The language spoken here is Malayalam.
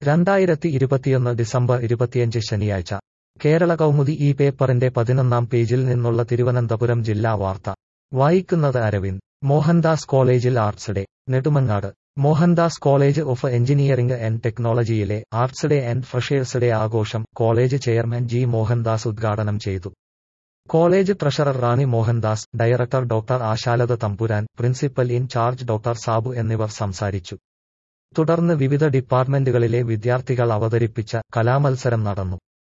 രണ്ടായിരത്തി ഇരുപത്തിയൊന്ന് ഡിസംബർ ഇരുപത്തിയഞ്ച് ശനിയാഴ്ച കേരള കൗമുദി ഈ പേപ്പറിന്റെ പതിനൊന്നാം പേജിൽ നിന്നുള്ള തിരുവനന്തപുരം ജില്ലാ വാർത്ത വായിക്കുന്നത് അരവിന്ദ് മോഹൻദാസ് കോളേജിൽ arts day Nedumangad Mohandas college of engineering and ടെക്നോളജിയിലെ arts day and freshers day ആഘോഷം കോളേജ് ചെയർമാൻ ജി മോഹൻദാസ് ഉദ്ഘാടനം ചെയ്തു college treasurer Rani Mohandas director doctor Ashalatha Thampuran principal in charge doctor Sabu എന്നിവർ സംസാരിച്ചു തുടർന്ന് വിവിധ ഡിപ്പാർട്ട്മെന്റുകളിലെ വിദ്യാർത്ഥികൾ അവതരിപ്പിച്ച കലാമത്സരം നടന്നു